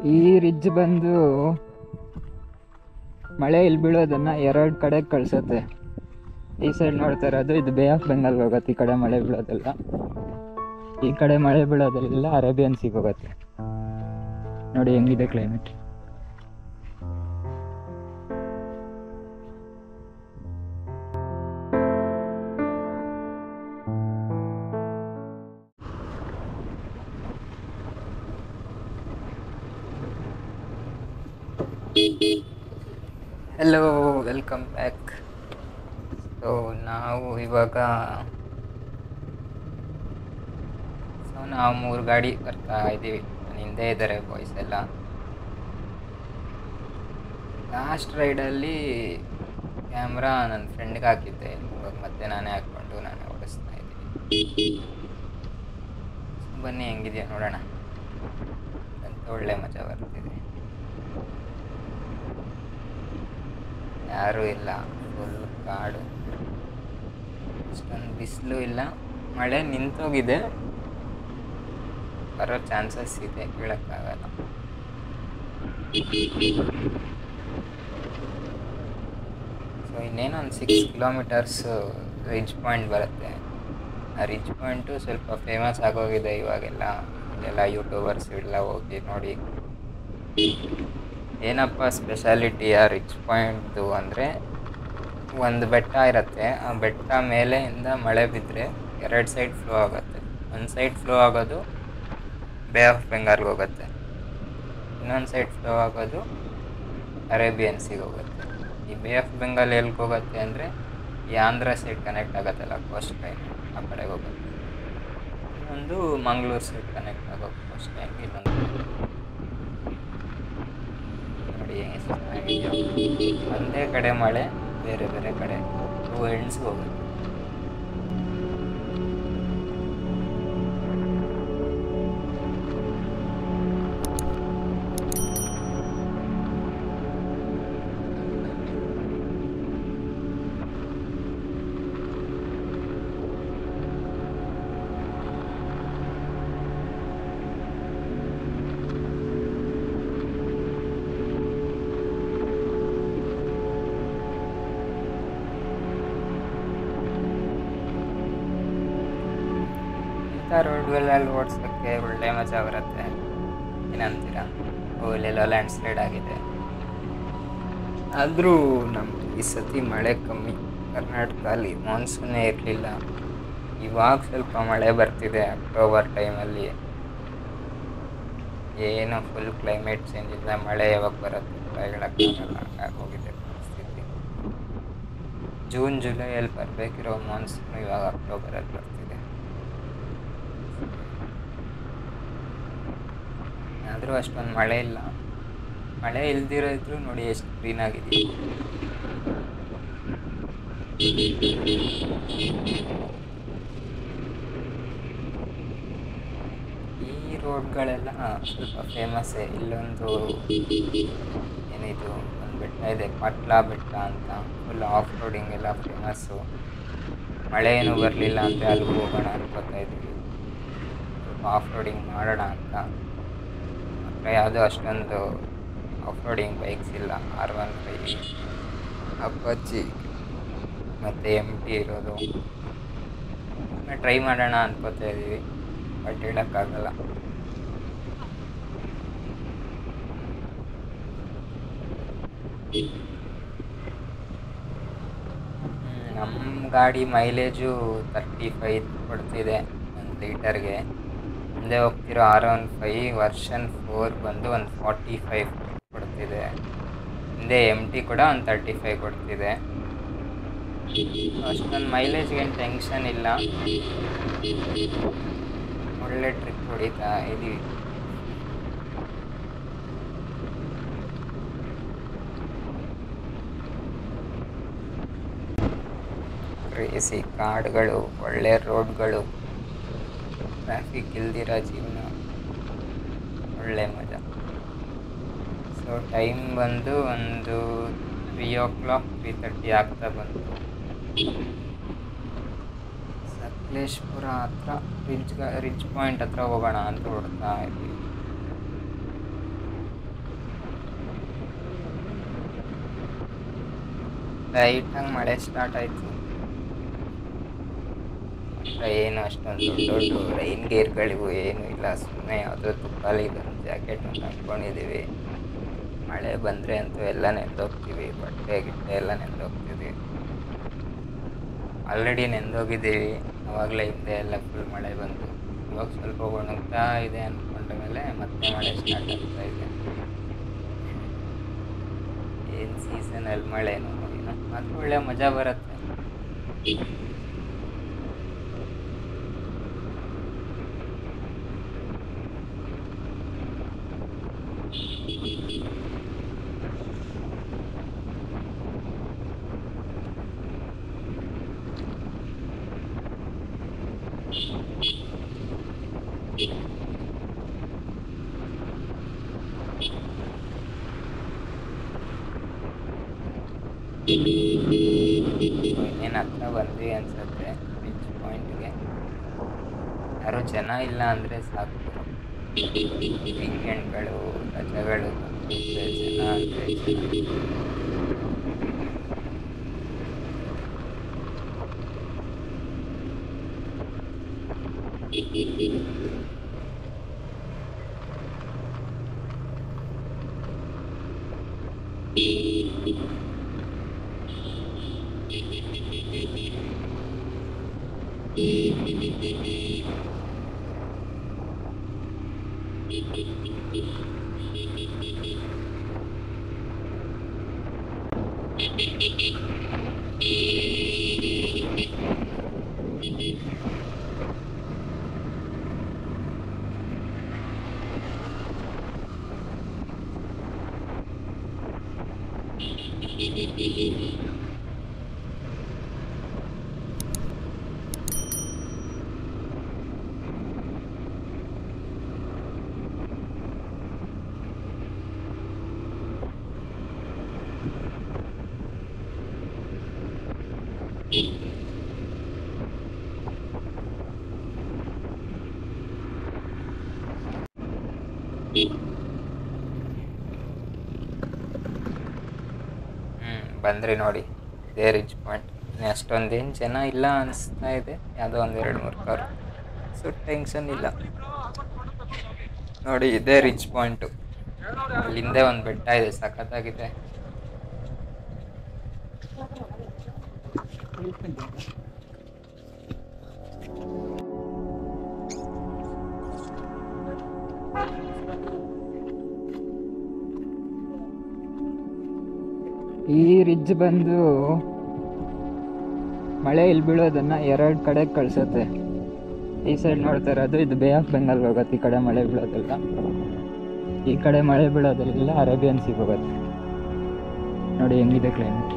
ಈ ರಿಜ್ ಬಂದು ಮಳೆ ಇಲ್ಲಿ ಬೀಳೋದನ್ನ ಎರಡು ಕಡೆ ಕಳ್ಸತ್ತೆ ಈ ಸೈಡ್ ನೋಡ್ತಾ ಇರೋದು ಇದು ಬೇ ಆಫ್ ಬೆಂಗಾಲ್ ಹೋಗುತ್ತೆ ಈ ಕಡೆ ಮಳೆ ಬೀಳೋದೆಲ್ಲ ಈ ಕಡೆ ಮಳೆ ಬೀಳೋದೆಲ್ಲ ಅರೇಬಿಯನ್ಸಿಗೆ ಹೋಗುತ್ತೆ ನೋಡಿ ಹೆಂಗಿದೆ climate hello welcome back so ನಾವು ಇವಾಗ ಸೊ ನಾವು ಮೂರು ಗಾಡಿ ಬರ್ತಾ ಇದ್ದೀವಿ ನನ್ನ ಹಿಂದೆ ಇದ್ದಾರೆ ಬಾಯ್ಸ್ ಎಲ್ಲ ಲಾಸ್ಟ್ ರೈಡಲ್ಲಿ ಕ್ಯಾಮ್ರಾ ನನ್ನ ಫ್ರೆಂಡ್ಗೆ ಹಾಕಿದ್ದೆ ಇವಾಗ ಮತ್ತೆ ನಾನೇ ಹಾಕ್ಕೊಂಡು ನಾನೇ ಓಡಿಸ್ತಾ ಇದ್ದೀನಿ ಬನ್ನಿ ಹೆಂಗಿದೆಯಾ ನೋಡೋಣ ಅಂತ ಒಳ್ಳೆ ಮಜಾ ಬರ್ತಿದೆ ಯಾರೂ ಇಲ್ಲ ಫುಲ್ ಕಾಡು ಅಷ್ಟೊಂದು ಬಿಸಿಲು ಇಲ್ಲ ಮಳೆ ನಿಂತೋಗಿದೆ ಬರೋ ಚಾನ್ಸಸ್ ಇದೆ ಹೇಳೋಕ್ಕಾಗಲ್ಲ ಸೊ ಇನ್ನೇನು ಒಂದು ಸಿಕ್ಸ್ ಕಿಲೋಮೀಟರ್ಸ್ ರಿಜ್ ಪಾಯಿಂಟ್ ಬರುತ್ತೆ ಆ ರಿಜ್ ಪಾಯಿಂಟು ಸ್ವಲ್ಪ ಫೇಮಸ್ ಆಗೋಗಿದೆ ಇವಾಗೆಲ್ಲ ಎಲ್ಲ ಯೂಟ್ಯೂಬರ್ಸ್ ಎಲ್ಲ ಹೋಗಿ ನೋಡಿ ಏನಪ್ಪ ಸ್ಪೆಷಾಲಿಟಿ ಆ ರಿಚ್ ಪಾಯಿಂಟ್ದು ಅಂದರೆ ಒಂದು ಬೆಟ್ಟ ಇರುತ್ತೆ ಆ ಬೆಟ್ಟ ಮೇಲೆಯಿಂದ ಮಳೆ ಬಿದ್ದರೆ ಎರಡು ಸೈಡ್ ಫ್ಲೋ ಆಗುತ್ತೆ ಒಂದು ಸೈಡ್ ಫ್ಲೋ ಆಗೋದು ಬೇ ಆಫ್ ಬೆಂಗಾಲ್ಗೆ ಹೋಗುತ್ತೆ ಇನ್ನೊಂದು ಸೈಡ್ ಫ್ಲೋ ಆಗೋದು ಅರೇಬಿಯನ್ಸಿಗೆ ಹೋಗುತ್ತೆ ಈ ಬೇ ಆಫ್ ಬೆಂಗಾಲ್ ಎಲ್ಲಿಗೆ ಹೋಗುತ್ತೆ ಅಂದರೆ ಈ ಆಂಧ್ರ ಸೈಡ್ ಕನೆಕ್ಟ್ ಆಗುತ್ತಲ್ಲ ಕೋಸ್ಟ್ ಲೈನ್ ಆ ಕಡೆಗೆ ಹೋಗುತ್ತೆ ಇನ್ನೊಂದು ಮಂಗಳೂರು ಸೈಡ್ ಕನೆಕ್ಟ್ ಆಗೋ ಕೋಸ್ಟ್ ಲೈನ್ ಇನ್ನೊಂದು ನೋಡಿ ಎಷ್ಟು ಚೆನ್ನಾಗಿದೆಯೋ. ಒಂದೇ ಕಡೆ ಮಳೆ ಬೇರೆ ಬೇರೆ ಕಡೆ ಟೂ ಎಂಡ್ಸ್ ಹೋಗುತ್ತೆ ಇಂಥ ರೋಡ್ಗಳಲ್ಲಿ ಓಡಿಸೋಕ್ಕೆ ಒಳ್ಳೆ ಮಜಾ ಬರುತ್ತೆ ಏನಂತೀರಾ ಓ ಇಲ್ಲೆಲ್ಲ ಲ್ಯಾಂಡ್ ಸ್ಲೈಡ್ ಆಗಿದೆ ಆದರೂ ನಮ್ಮ ಈ ಸತಿ ಮಳೆ ಕಮ್ಮಿ ಕರ್ನಾಟಕದಲ್ಲಿ ಮಾನ್ಸೂನೇ ಇರಲಿಲ್ಲ ಇವಾಗ ಸ್ವಲ್ಪ ಮಳೆ ಬರ್ತಿದೆ ಅಕ್ಟೋಬರ್ ಟೈಮಲ್ಲಿ ಏನೋ ಫುಲ್ ಕ್ಲೈಮೇಟ್ ಚೇಂಜ್ ಇಲ್ಲ ಮಳೆ ಯಾವಾಗ ಬರುತ್ತೆ ಅಂತ ಹೇಳೋಕ್ಕಾಗಲ್ಲ ಆಗೋಗಿದೆ ಪರಿಸ್ಥಿತಿ ಜೂನ್ ಜುಲೈಯಲ್ಲಿ ಬರಬೇಕಿರೋ ಮಾನ್ಸೂನ್ ಇವಾಗ ಅಕ್ಟೋಬರಲ್ಲಿ ಬರ್ತಿದೆ ಆದರೂ ಅಷ್ಟೊಂದು ಮಳೆ ಇಲ್ಲ ಮಳೆ ಇಲ್ದಿರೋ ಇದ್ರೂ ನೋಡಿ ಎಷ್ಟು ಗ್ರೀನ್ ಆಗಿದೆ ಈ ರೋಡ್ಗಳೆಲ್ಲ ಸ್ವಲ್ಪ ಫೇಮಸ್ಸೇ ಇಲ್ಲೊಂದು ಏನಿದು ಒಂದು ಬೆಟ್ಟ ಇದೆ ಪಟ್ಲಾ ಬೆಟ್ಟ ಅಂತ ಫುಲ್ ಆಫ್ ರೋಡಿಂಗ್ ಎಲ್ಲ ಫೇಮಸ್ಸು ಮಳೆ ಏನೂ ಬರಲಿಲ್ಲ ಅಂದರೆ ಅಲ್ಲಿಗೆ ಹೋಗೋಣ ಅನ್ಕೋತಾ ಇದ್ದೀವಿ ಸ್ವಲ್ಪ ಆಫ್ ರೋಡಿಂಗ್ ಮಾಡೋಣ ಅಂತ ಹತ್ರ ಯಾವುದೋ ಅಷ್ಟೊಂದು ಆಫ್ ರೋಡಿಂಗ್ ಬೈಕ್ಸ್ ಇಲ್ಲ ಆರ್ ಒನ್ ಫೈ ಅಪ್ಪಚ್ಚಿ ಮತ್ತು ಎಮ್ ಟಿ ಇರೋದು ಟ್ರೈ ಮಾಡೋಣ ಅನ್ಕೋತಾ ಇದ್ದೀವಿ ಬಟ್ ಹೇಳೋಕ್ಕಾಗಲ್ಲ ನಮ್ಮ ಗಾಡಿ ಮೈಲೇಜು ತರ್ಟಿ ಫೈವ್ ಕೊಡ್ತಿದೆ ಒಂದು ಲೀಟರ್ಗೆ ಮುಂದೆ ಹೋಗ್ತಿರೋ R one five version four ಬಂದು ಒಂದು ಫಾರ್ಟಿ ಫೈವ್ ಕೊಡ್ತಿದೆ ಹಿಂದೆ ಎಮ್ ಟಿ ಕೂಡ ಒಂದು ತರ್ಟಿ ಫೈವ್ ಕೊಡ್ತಿದೆ ಅಷ್ಟೊಂದು ಮೈಲೇಜ್ಗೆ ಏನು ಟೆನ್ಷನ್ ಇಲ್ಲ ಒಳ್ಳೆ ಟ್ರಿಪ್ ಹೊಡಿತಾ ಇದೀವಿ ಕ್ರೇಸಿ ಕಾಡುಗಳು ಒಳ್ಳೆ ರೋಡ್ಗಳು ಟ್ರಾಫಿಕ್ ಇಲ್ದಿರೋ ಜೀವನ ಒಳ್ಳೆ ಮಜಾ ಸೊ ಟೈಮ್ ಬಂದು ಒಂದು three o'clock three thirty ಆಗ್ತಾ ಬಂತು ಸಕಲೇಶ್ಪುರ ಹತ್ರ ರಿಜ್ ರಿಜ್ ಪಾಯಿಂಟ್ ಹತ್ರ ಹೋಗೋಣ ಅಂತ ಹೊಡ್ತಾ ಇದ್ವಿ ಲೈಟಾಗಿ ಮಳೆ ಸ್ಟಾರ್ಟ್ ಆಯಿತು ಏನು ಅಷ್ಟೊಂದು ದೊಡ್ಡ ದೊಡ್ಡ ರೈನ್ ಗೇರ್ಗಳಿವು ಏನೂ ಇಲ್ಲ ಸುಮ್ಮನೆ ಯಾವುದೋ ತುಪ್ಪಲ್ಲಿ ಇದೊಂದು ಜಾಕೆಟ್ ಒಂದು ಹಾಕ್ಕೊಂಡಿದ್ದೀವಿ ಮಳೆ ಬಂದರೆ ಅಂತೂ ಎಲ್ಲ ನೆಂದೋಗ್ತೀವಿ ಬಟ್ಟೆ ಗಿಟ್ಟೆ ಎಲ್ಲ ನೆಂದೋಗ್ತೀವಿ ಆಲ್ರೆಡಿ ನೆಂದೋಗಿದ್ದೀವಿ ಆವಾಗಲೇ ಹಿಂದೆ ಎಲ್ಲ ಫುಲ್ ಮಳೆ ಬಂತು ಇವಾಗ ಸ್ವಲ್ಪ ಒಣಗ್ತಾ ಇದೆ ಅಂದ್ಕೊಂಡ ಮೇಲೆ ಮತ್ತೆ ಮಳೆ ಸ್ಟಾರ್ಟ್ ಆಗ್ತಾ ಇದೆ ಏನು ಸೀಸನಲ್ಲಿ ಮಳೆನೋ ಏನೋ ಮಾತ್ರ ಒಳ್ಳೆ ಮಜಾ ಬರುತ್ತೆ ಇನ್ನೇನು ಹತ್ರ ಬಂದ್ವಿ ಅನ್ಸುತ್ತೆ ರಿಚ್ ಪಾಯಿಂಟ್ಗೆ ಯಾರು ಜನ ಇಲ್ಲ ಅಂದರೆ ಸಾಕು ವೀಕೆಂಡ್ಗಳು ರಜೆಗಳು ಬಂದ್ಬಿಟ್ರೆ ಜನ ಅಂದರೆ ಜನ ಹ್ಞೂ ಬಂದ್ರಿ ನೋಡಿ ಇದೇ ರಿಚ್ ಪಾಯಿಂಟ್ ಅಷ್ಟೊಂದೇನು ಜನ ಇಲ್ಲ ಅನಿಸ್ತಾ ಇದೆ ಯಾವುದೋ ಒಂದು ಎರಡು ಮೂರು ಕಾರು ಸೊ ಟೆನ್ಷನ್ ಇಲ್ಲ ನೋಡಿ ಇದೇ ರಿಚ್ ಪಾಯಿಂಟು ಅಲ್ಲಿಂದೆ ಒಂದು ಬೆಟ್ಟ ಇದೆ ಸಖತ್ತಾಗಿದೆ ಈ ರಿಜ್ ಬಂದು ಮಳೆ ಇಲ್ಲಿ ಬೀಳೋದನ್ನ ಎರಡು ಕಡೆ ಕಳ್ಸತ್ತೆ ಈ ಸೈಡ್ ನೋಡ್ತಾ ಇರೋದು ಇದು ಬೇ ಆಫ್ ಬೆಂಗಾಲ್ ಹೋಗುತ್ತೆ ಈ ಕಡೆ ಮಳೆ ಬೀಳೋದಿಲ್ಲ ಈ ಕಡೆ ಮಳೆ ಬೀಳೋದಿಲ್ಲ ಅರೇಬಿಯನ್ ಸೀಗೆ ಹೋಗುತ್ತೆ ನೋಡಿ ಹೆಂಗಿದೆ ಕ್ಲೈಮೇಟ್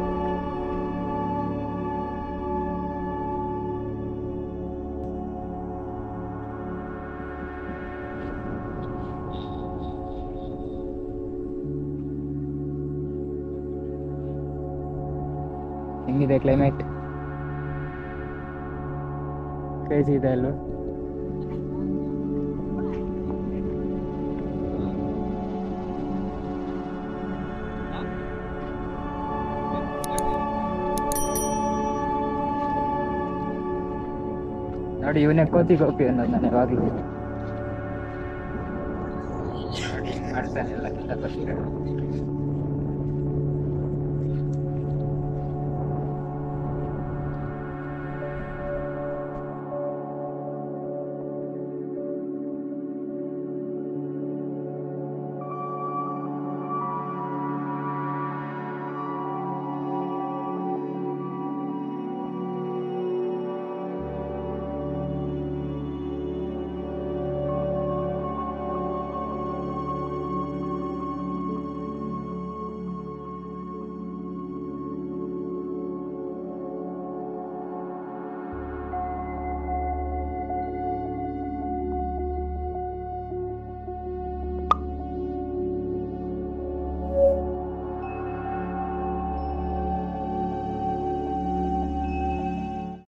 ಹೆಂಗಿದೆ ಕ್ಲೈಮೇಟ್ ಕ್ರೇಜಿ ಇದೆ ಅಲ್ವಾ ನೋಡಿ ಇವನೇ ಕೋತಿ ಗೋಪಿ ಅನ್ನೋದು ನಾನು ಯಾವಾಗಲೂ ನೋಡಿ ಮಾಡ್ತಾನೆ ಎಲ್ಲ ಕಿತ್ತಾಪತಿಗಳು